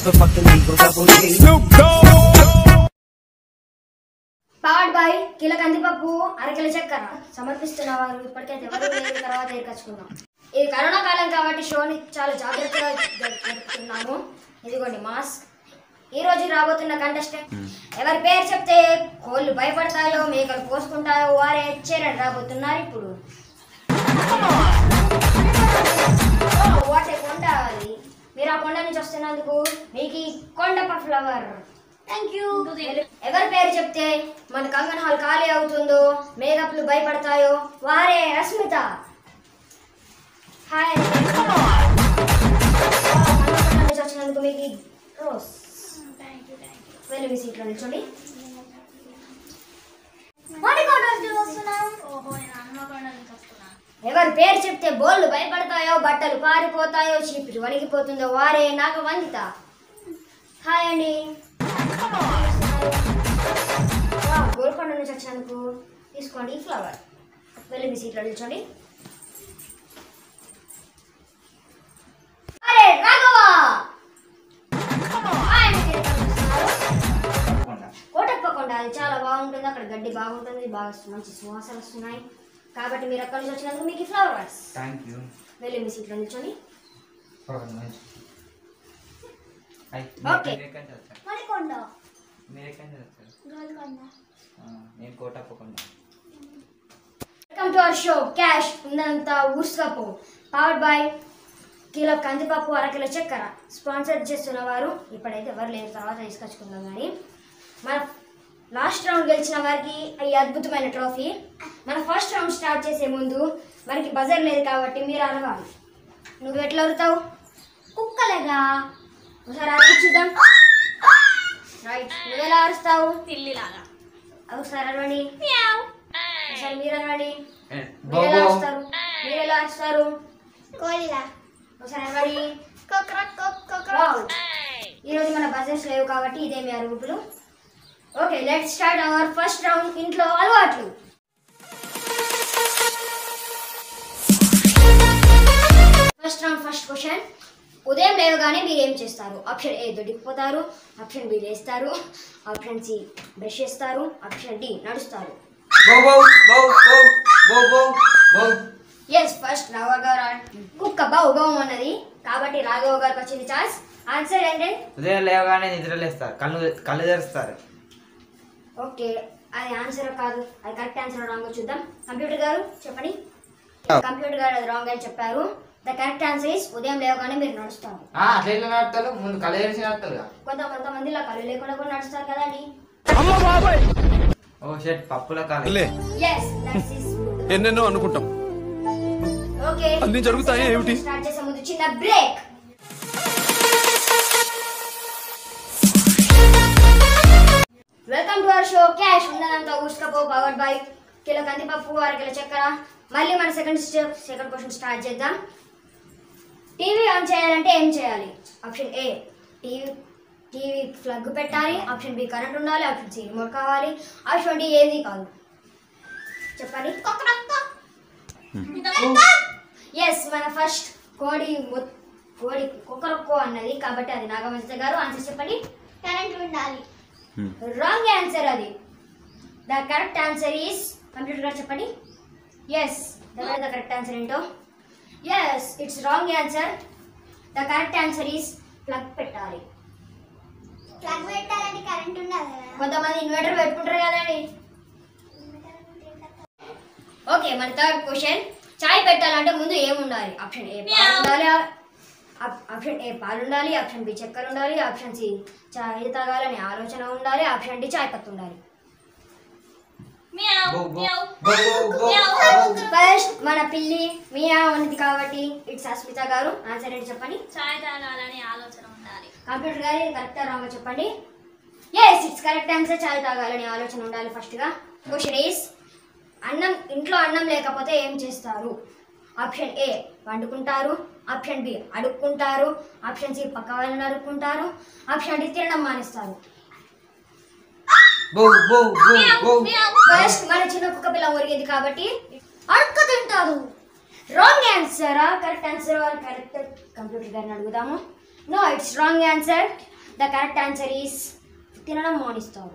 motherfucking Eagle Double G. Powered by kilo కందిపప్పు అరకిల చక్కెర సమర్పిస్తున్న వారు ఇప్పటికైతే ఎవరు లేని తర్వాత ఏర్పరచుకున్నాం ఇది కరోనా కాలం కాబట్టి షోని చాలా జాగ్రత్తగా జరు- జరుపుతున్నాము ఇదిగోండి మాస్క్ ఈ రోజు రాబోతున్న కంటెస్టెంట్ ఎవరి పేరు చెప్తే కోళ్ళు భయపడతాయో మేకలు పోసుకుంటాయో వారే చేరని రాబోతున్నారు ఇప్పుడు వాటే కొండ అది మీరు ఆ కొండ నుంచి వస్తున్నందుకు మీకు ఈ కొండప ఫ్లవర్ థ్యాంక్ యూ ఎవరి పేరు చెప్తే మన కంగన్ హాల్ ఖాళీ అవుతుందో మేకప్లు భయపడతాయో వారే రస్మిత హాయ్ నుంచి వచ్చినందుకు మీకు ఈ రోజ్ వెళ్ళి మీ సీట్లో నిల్చోండి ఎవరి పేరు చెప్తే బోళ్ళు భయపడతాయో బట్టలు పారిపోతాయో చీపిరి వణిగిపోతుందో వారే నాకు వందిత హాయ్ అండి వావ్, గోల్కొండ నుంచి వచ్చినందుకు తీసుకోండి ఈ ఫ్లవర్ వెళ్ళి మీ సీట్లో నిల్చోండి అరే రాఘవ హాయ్ అండి, మీరు ఎక్కడ చూస్తున్నారు? కోటప్పకొండ అది చాలా బాగుంటుంది అక్కడ గడ్డి బాగుంటుంది బాగా మంచి సువాసనలు వస్తున్నాయి కాబట్టి మీరు అక్కడి నుంచి వచ్చినందుకు మీకు ఈ ఫ్లవర్స్ థ్యాంక్ యూ వెళ్ళి మీ సీట్లో నిల్చొని Okay. మణికొండ మీరు ఎక్కడి నుంచి వచ్చారు ఆ, నేను కోటప్పకుండా welcome to our show cash ఉందంతా ఊసుకపో పవర్డ్ బై కిలో కందిపప్పు అరకిలో చక్కెర స్పాన్సర్ చేస్తున్న వారు ఇప్పుడైతే ఎవరు లేరు తర్వాత తీసుకొచ్చుకుందాం కానీ మన లాస్ట్ రౌండ్ గెలిచిన వారికి ఈ అద్భుతమైన ట్రోఫీ మన ఫస్ట్ రౌండ్ స్టార్ట్ చేసే ముందు మనకి బజర్ లేదు కాబట్టి మీరు అరవాలి నువ్వు ఎట్లా అరుతావు కుక్కలేగా ఒకసారి అరిచి చూద్దాం రైట్ నువ్వు ఎలా అరుస్తావు పిల్లిలాగా ఒకసారి అరవండి ఒకసారి మీరు అరవండి ఏ, మీరు ఎలా బాబో అరుస్తారు మీరు ఎలా అరుస్తారు కోడిలా ఒకసారి అరవండి కొక్రక్ కొక్ కొక్రక్ వావ్. ఈరోజు మన బజెట్స్ లేవు కాబట్టి ఇదే మీ అరుగుపులు okay let start our first round ఇంట్లో అలవాట్లు ఫస్ట్ రౌండ్ ఫస్ట్ క్వశ్చన్ ఉదయం లేవగానే మీరు ఏం చేస్తారు ఆప్షన్ ఏ దొడికిపోతారు ఆప్షన్ బి లేస్తారు ఆప్షన్ సి బ్రష్ చేస్తారు ఆప్షన్ డి నడుస్తారు బో బో బో బో బో బో బో ఎస్ ఫస్ట్ రాఘవ గారు అన్- కుక్క బౌ బౌ అన్నది కాబట్టి రాఘవ గారికి వచ్చింది ఛాన్స్ ఆన్సర్ ఏంటంటే ఉదయం లేవగానే నిద్రలేస్తారు కళ్ళు కళ్ళు తెరుస్తారు ఓకే అది ఆన్సర్ కాదు అది కరెక్ట్ ఆన్సర్ రాంగ్ చూద్దాం కంప్యూటర్ గారు చెప్పండి కంప్యూటర్ గారు అది రాంగ్ అని చెప్పారు ద కరెక్ట్ ఆన్సర్ ఇస్ ఉదయం లేవగానే మీరు నడుస్తారు ఆ, అట్లా ఎట్లా నడుస్తారు ముందు కళ్ళు తెరిచి నడుస్తారు కొంత కొంతమంది ఇలా కళ్ళు లేకుండా కూడా నడుస్తారు కదండి ఓ షెట్ పప్పుల కాలు లే ఎస్ దట్స్ ఇస్ ఎన్నెన్నో అనుకుంటాం ఓకే అన్నీ జరుగుతాయా ఏమిటి? స్టార్ట్ చేసే ముందు చిన్న break welcome to our show cash ఉన్నదంతా ఊసుకపో పవర్డ్ బై కిలో కందిపప్పు అర కిలో చక్కెర మళ్ళీ మన సెకండ్ సెకండ్ క్వశ్చన్ స్టార్ట్ చేద్దాం టీవీ ఆన్ చేయాలంటే ఏం చేయాలి option A TV TV plug పెట్టాలి ఆప్షన్ బి కరెంట్ ఉండాలి ఆప్షన్ సి రిమోట్ కావాలి ఆప్షన్ డి ఏది కాదు చెప్పండి ఎస్ మన ఫస్ట్ కోడి మొ- కోడి కుక్కరొక్కో అన్నది కాబట్టి అది నాగవంశ గారు ఆన్సర్ చెప్పండి కరెంట్ ఉండాలి రాంగ్ ఆన్సర్ అది the correct answer is computer గారు చెప్పండి ఎస్ ద కరెక్ట్ ఆన్సర్ ఏంటో yes it's wrong answer the correct answer is plug పెట్టాలి ప్లగ్ పెట్టాలంటే కరెంట్ ఉండాలి కదా కొంతమంది ఇన్వర్టర్ పెట్టుకుంటారు కదండి ఓకే మన థర్డ్ క్వశ్చన్ చాయ్ పెట్టాలంటే ముందు ఏం ఉండాలి ఆప్షన్ ఏ పాలు ఉండాలి ఆప్- ఆప్షన్ ఏ పాలు ఉండాలి ఆప్షన్ బి చక్కెర ఉండాలి ఆప్షన్ సి చాయ్ తాగాలని ఆలోచన ఉండాలి ఆప్షన్ డి చాయ్ పత్తి ఉండాలి బో బో బో బో బో ఫస్ట్ మన పిల్లి మియా ఉన్నది కాబట్టి ఇట్స్ అస్మిత గారు ఆన్సర్ ఏంటి చెప్పండి చాయ్ తాగాలని ఆలోచన ఉండాలి కంప్యూటర్ గారు కరెక్ట్ రాంగ్ చెప్పండి ఎస్ ఇట్స్ కరెక్ట్ ఆన్సర్ చాయ్ తాగాలని ఆలోచన ఉండాలి ఫస్ట్గా క్వశ్చన్ ఈస్ అన్నం ఇంట్లో అన్నం లేకపోతే ఏం చేస్తారు ఆప్షన్ ఏ వండుకుంటారు ఆప్షన్ బి అడుక్కుంటారు ఆప్షన్ సి పక్క వాళ్ళని అడుక్కుంటారు ఆప్షన్ డి తినడం మానేస్తారు బో బో బో బో ఫస్ట్ మన చిన్న కుక్క పిల్ల ఒరిగింది కాబట్టి అడుక్క తింటారు రాంగ్ ఆన్సరా కరెక్ట్ ఆన్సర్ కరెక్ట్ కంప్యూటర్ గారిని అడుగుదాము no it's wrong answer the correct answer is తినడం మానిస్తారు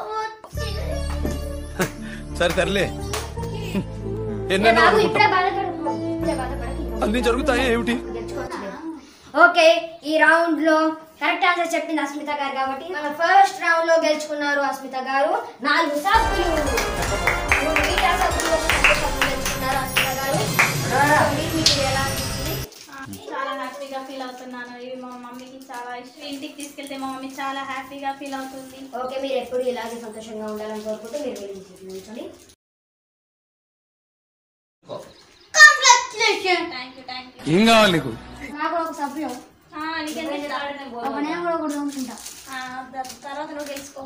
సరే తరలే ఏ ఎన్నెన్నో బాబు అనుకుంటాం ఇప్పుడే బాధపడకు ఇప్పుడే బాధపడకు అన్ని జరుగుతాయా ఏమిటి గెలుచుకోవచ్చులే. ఓకే ఈ రౌండ్ లో కరెక్ట్ ఆన్సర్ చెప్పింది అస్మిత గారు కాబట్టి మన ఫస్ట్ రౌండ్ లో గెలుచుకున్నారు అస్మిత గారు నాలుగు సబ్బులు మూడు మీటా సబ్బులు ఒక సబ్బు సబ్బులు గెలుచుకున్నారు అస్మిత గారు చెప్పండి, మీకు ఇది ఎలా అనిపించింది చాలా హ్యాపీగా ఫీల్ అవుతున్నాను ఇవి మా మమ్మీకి చాలా ఇష్టం ఇంటికి తీసుకెళ్తే మా మమ్మీ చాలా హ్యాపీగా ఫీల్ అవుతుంది ఓకే మీరు ఎప్పుడు ఇలాగే సంతోషంగా ఉండాలని కోరుకుంటూ మీరు వెళ్ళి నిల్చొని థ్యాంక్ యూ థ్యాంక్ యూ ఏం కావాలి నీకు నాకు ఒక సభ్యులు నీకెందుకు ఒక నేను కూడా ఒకటి అనుకుంటా ఆ, ద- తర్వాత నువ్వు తెలుసుకో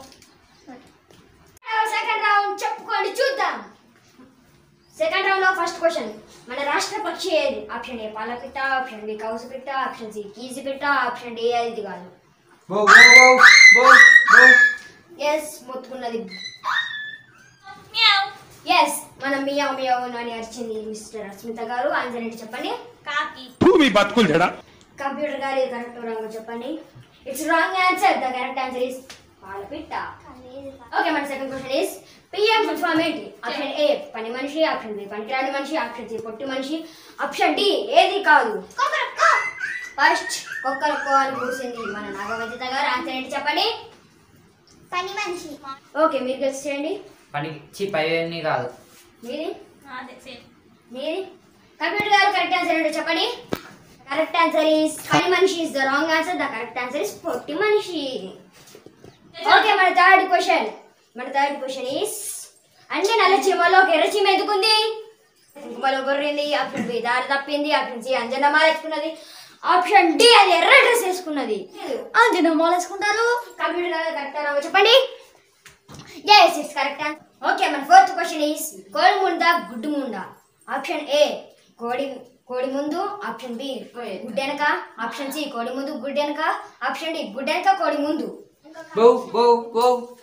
సెకండ్ రౌండ్ చెప్పుకోండి చూద్దాం సెకండ్ రౌండ్ లో ఫస్ట్ క్వశ్చన్ మన రాష్ట్ర పక్షి ఏది ఆప్షన్ ఏ పాలపిట్ట ఆప్షన్ బి కౌసు పిట్ట ఆప్షన్ సి కీజి పిట్ట ఆప్షన్ డి అది కాదు బో బో బో బో బో ఎస్ మొత్తుకున్నది మ్యావ్. ఎస్ మన మియావ్ మియావ్ అని అరిచింది మిస్టర్ అస్మిత గారు ఆన్సర్ ఏంటి చెప్పండి కాకి తూ మీ బతుకులు జడా కంప్యూటర్ గారు ఇది కరెక్ట్ రాంగ్ చెప్పండి it's wrong answer the correct answer is పాలపిట్ట ఓకే మన second question is PM full form ఏంటి ఆప్షన్ ఏ పని మనిషి ఆప్షన్ బి పనికిరాని మనిషి ఆప్షన్ సి పొట్టి మనిషి ఆప్షన్ డి ఏది కాదు ఫస్ట్ కుక్కలకో అని కూర్చుంది మన నాగవంతిత గారు ఆన్సర్ ఏంటి చెప్పండి పని మనిషి ఓకే మీరు గెస్ట్ చేయండి పని చి పైవన్నీ కాదు మీది అదే సేమ్ మీది కంప్యూటర్ గారు కరెక్ట్ ఆన్సర్ ఏంటో చెప్పండి కరెక్ట్ ఆన్సర్ ఈస్ పని మనిషి is the wrong answer the correct answer is పొట్టి మనిషి ఓకే మన థర్డ్ క్వశ్చన్ మన థర్డ్ క్వశ్చన్ ఈస్ అన్ని నల్ల చీమలో ఒక ఎర్ర చీమ ఎందుకుంది కుంకుమలో గొర్రింది ఆప్షన్ బి దారి తప్పింది ఆప్షన్ సి అంజనమాల వేసుకున్నది ఆప్షన్ డి అది ఎర్ర డ్రెస్ వేసుకున్నది అంజనమాల వేసుకుంటారు కంప్యూటర్ గారు కరెక్ట్ రావు చెప్పండి ఎస్ ఇట్స్ కరెక్ట్ ఓకే మన ఫోర్త్ క్వశ్చన్ ఈస్ కోడి ముందా గుడ్డు ముందా ఆప్షన్ ఏ కోడి కోడి ముందు ఆప్షన్ బి గుడ్డు వెనక ఆప్షన్ సి కోడి ముందు గుడ్డు వెనక ఆప్షన్ డి గుడ్డు వెనక కోడి ముందు బో బో బో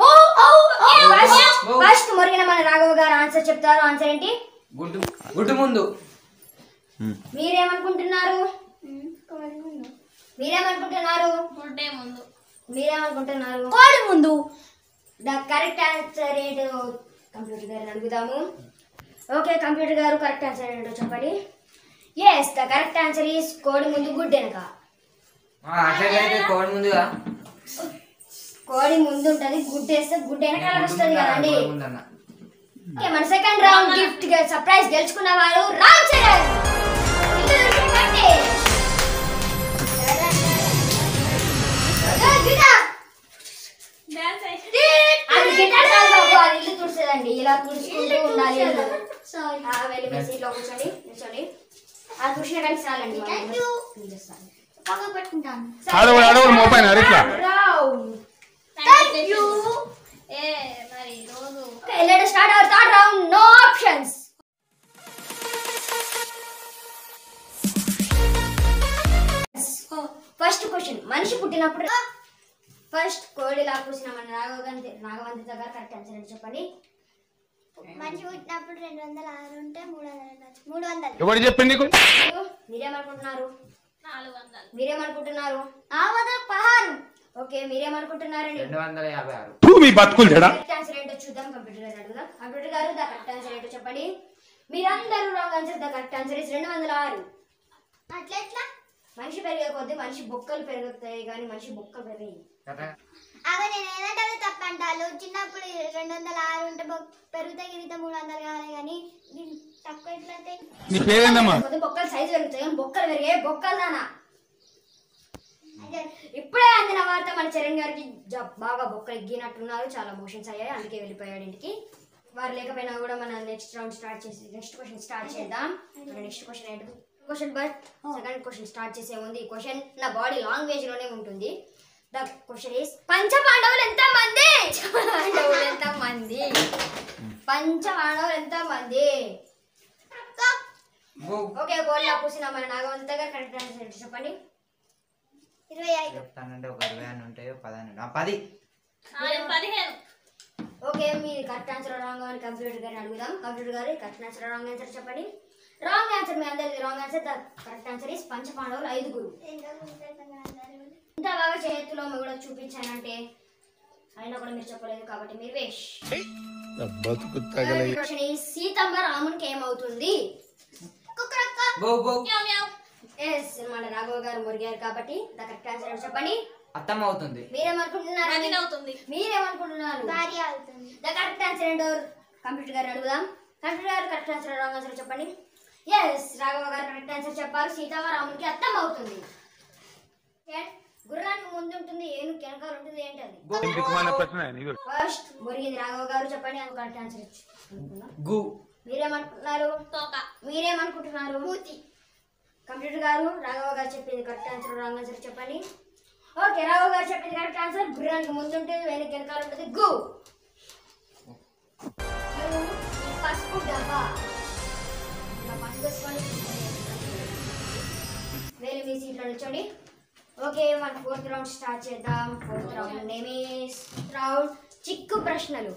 ఫస్ట్ మురిగిన మన రాఘవ గారు ఆన్సర్ చెప్తారు ఆన్సర్ ఏంటి గుడ్డు గుడ్డు ముందు మీరేమనుకుంటున్నారు మీరేమనుకుంటున్నారు గుడ్డే ముందు మీరేమనుకుంటున్నారు కోడి ముందు ద కరెక్ట్ ఆన్సర్ ఏంటో కంప్యూటర్ గారిని అడుగుదాము ఓకే కంప్యూటర్ గారు కరెక్ట్ ఆన్సర్ ఏంటో చెప్పండి yes the correct answer is కోడి ముందు గుడ్డు వెనక అట్లయితే కోడి ముందుగా కోడి ముందు ఉంటది గుడ్డు వేస్తే గుడ్డు వెనకాల వస్తుంది కదండి కోడి ముందన్న ఓకే మన సెకండ్ రౌండ్ గిఫ్ట్ సర్ప్రైజ్ గెలుచుకున్న వారు రామ్ చరణ్ ఇల్లు తుడిచేయండి. ఏ, గిటార్. డాన్స్ అది గిటార్ కాదు బాబు, అది ఇల్లు తుడిచేదండి ఇలా తుడుచుకుంటూ ఉండాలి ఆ, వెళ్ళి మీ సీట్లో కూర్చోండి కూర్చోండి ఆ తుడిచిన కానీ చాలండి Thank you. చేస్తాను పక్కకు పెట్టుకుంటాను ఆడవాడు ఆడవాడు మోపైన అరిట్లా రౌండ్ థ్యాంక్ యూ ఏ మరి రోజు Okay, let us start our third round. No options. First question మనిషి పుట్టినప్పుడు ఫస్ట్ కోడిలా కూర్చున్న మన నాగవంతి నాగవంతి దగ్గర కరెక్ట్ ఆన్సర్ ఏంటి చెప్పండి మనిషి పుట్టినప్పుడు రెండు వందల ఆరు ఉంటే మూడు వందల ఉండొచ్చు. మూడు వందలు ఎవరు చెప్పింది నీకు మీరు మీరేమనుకుంటున్నారు నాలుగు వందలు మీరేమనుకుంటున్నారు నాలుగు వందల పదహారు ఓకే మీరేమనుకుంటున్నారండి రెండు వందల యాభై ఆరు తూ మీ బతుకులు జడా కరెక్ట్ ఆన్సర్ ఏంటో చూద్దాం కంప్యూటర్ గారు అడుగుదాం కంప్యూటర్ గారు ద కరెక్ట్ ఆన్సర్ ఏంటో చెప్పండి మీరందరూ wrong answer the correct answer is రెండు వందల ఆరు అట్లా ఎట్లా మనిషి పెరిగే కొద్దీ మనిషి బొక్కలు పెరుగుతాయి కానీ మనిషి బొక్కలు పెరిగాయి కదా అవి నేను ఏదంటే అది తప్పంటాను చిన్నప్పుడు రెండు వందల ఆరు ఉంటే బొ- పెరుగుతా గిరిగితే మూడు వందలు కావాలి కానీ దీన్ని తక్కువ ఎట్లయితే నీ పేరేందమ్మా కొద్ది బొక్కలు సైజు పెరుగుతాయి కానీ బొక్కలు పెరిగాయి బొక్కలు దానా ఇప్పుడే అందిన వార్త మన చరణ్ గారికి జ- బాగా బొక్కలు ఎగ్గినట్టున్నారు చాలా మోషన్స్ అయ్యాయి అందుకే వెళ్ళిపోయాడు ఇంటికి వారు లేకపోయినా కూడా మన నెక్స్ట్ రౌండ్ స్టార్ట్ చేసి నెక్స్ట్ క్వశ్చన్ స్టార్ట్ చేద్దాం మన నెక్స్ట్ క్వశ్చన్ ఏంటి question but second question start చేసే ముందు ఈ క్వశ్చన్ నా బాడీ లాంగ్వేజ్ లోనే ఉంటుంది ద క్వశ్చన్ ఈస్ పంచ పాండవులు ఎంత మంది పాండవులు ఎంత మంది పంచ పాండవులు ఎంత మంది బో ఓకే గోల్డ్ కూర్చున్న మన నాగవంత గారు కరెక్ట్ ఆన్సర్ చెప్పండి ఇరవై ఐదు చెప్తానంటే ఒక ఇరవై అని ఉంటాయో పదని ఉంటాయి. ఆ, పది ఆ, పదిహేను ఓకే మీరు కరెక్ట్ ఆన్సర్ రాంగ్ అని కంప్యూటర్ గారిని అడుగుదాం కంప్యూటర్ గారు కరెక్ట్ ఆన్సర్ రాంగ్ ఆన్సర్ చెప్పండి రాంగ్ ఆన్సర్ మీ అందరిది wrong answer the correct answer is పంచ పాండవులు ఐదుగురు ఇంత బాగా చేతిలో మేము కూడా చూపించానంటే అయినా కూడా మీరు చెప్పలేదు కాబట్టి మీరు వేష్ బతుకు తగలై క్వశ్చన్ ఈ సీతమ్మ రామునికి ఏమవుతుంది గో గో ఎస్ మన రాఘవ గారు మురిగారు కాబట్టి ద కరెక్ట్ ఆన్సర్ చెప్పండి అత్తమ్మ అవుతుంది మీరేమనుకుంటున్నారు వదిన అవుతుంది మీరేమనుకుంటున్నారు భార్య అవుతుంది ద కరెక్ట్ ఆన్సర్ ఏంటో కంప్యూటర్ గారు అడుగుదాం కంప్యూటర్ గారు కరెక్ట్ ఆన్సర్ రాంగ్ ఆన్సర్ చెప్పండి ఎస్ రాఘవ గారు కరెక్ట్ ఆన్సర్ చెప్పారు సీతమ్మ రామునికి అర్థం అవుతుంది And గుర్రానికి ముందు ఉంటుంది ఏనుగు వెనకాల ఉంటుంది ఏంటి అది దిక్కుమాలిన ప్రశ్న నీకు ఫస్ట్ మురిగింది రాఘవ గారు చెప్పండి అది కరెక్ట్ ఆన్సర్ అనుకుందాం గు మీరేమనుకుంటున్నారు తోక మీరేమనుకుంటున్నారు మూతి కంప్యూటర్ గారు రాఘవ గారు చెప్పింది కరెక్ట్ ఆన్సర్ రాంగ్ ఆన్సర్ చెప్పండి ఓకే రాఘవ గారు చెప్పింది కరెక్ట్ ఆన్సర్ గుర్రానికి ముందు ఉంటుంది వెనక వెనకాల ఉంటుంది గు మీరు ఈ పసుపు డబ్బా ఇలా పసుపు వేసుకొని వేలు మీ సీట్లో నిల్చోండి ఓకే మన ఫోర్త్ రౌండ్ స్టార్ట్ చేద్దాం ఫోర్త్ రౌండ్ నేమీస్ రౌండ్ చిక్కు ప్రశ్నలు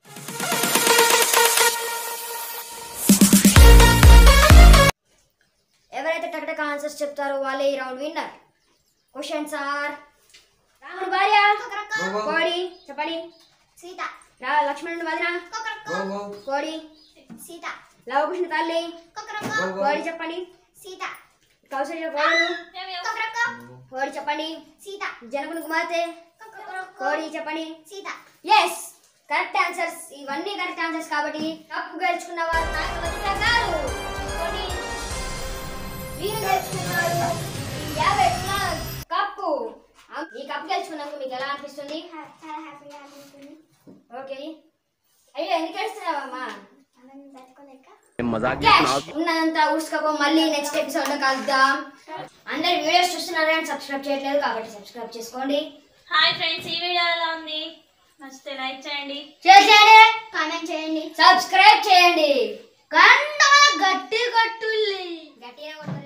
ఎవరైతే టక్టక్ ఆన్సర్స్ చెప్తారో వాళ్ళే ఈ రౌండ్ విన్నర్ క్వశ్చన్స్ ఆర్ రాముడు భార్య గో గో కోడి చెప్పండి సీత రా లక్ష్మణుడు వదిన కొకరక్క గో గో కోడి సీత లవకృష్ణ తల్లి కొకరక్క గో గో కోడి చెప్పండి సీత కౌశల్య కోడలు కొకరక్క కోడి చెప్పండి సీత జనకుని కుమార్తె కొకరక్క కోడి చెప్పండి సీత ఎస్ కరెక్ట్ ఆన్సర్స్ ఇవన్నీ కరెక్ట్ ఆన్సర్స్ కాబట్టి కప్పు గెలుచుకున్న వారు నాగవతిక గారు కోడి మీరు గెలుచుకున్నారు ఈ యాభై రుణాల కప్పు ఈ కప్పు గెలుచుకున్నందుకు మీకు ఎలా అనిపిస్తుంది చాలా హ్యాపీగా అనిపిస్తుంది ఓకే అయ్యో ఎందుకు ఏడుస్తున్నావమ్మా మనం తట్టుకోలేక Cash. ఉన్నదంతా ఊసుకపో మళ్ళీ నెక్స్ట్ ఎపిసోడ్ లో కలుద్దాం అందరు వీడియోస్ చూస్తున్నారు కానీ సబ్స్క్రైబ్ చేయట్లేదు కాబట్టి సబ్స్క్రైబ్ చేసుకోండి హాయ్ ఫ్రెండ్స్ ఈ వీడియో ఎలా ఉంది నచ్చితే లైక్ చేయండి చేసేయండి కామెంట్ చేయండి సబ్స్క్రైబ్ చేయండి గంట గట్టి గట్టుల్లి గట్టిగా కొట్టాలి.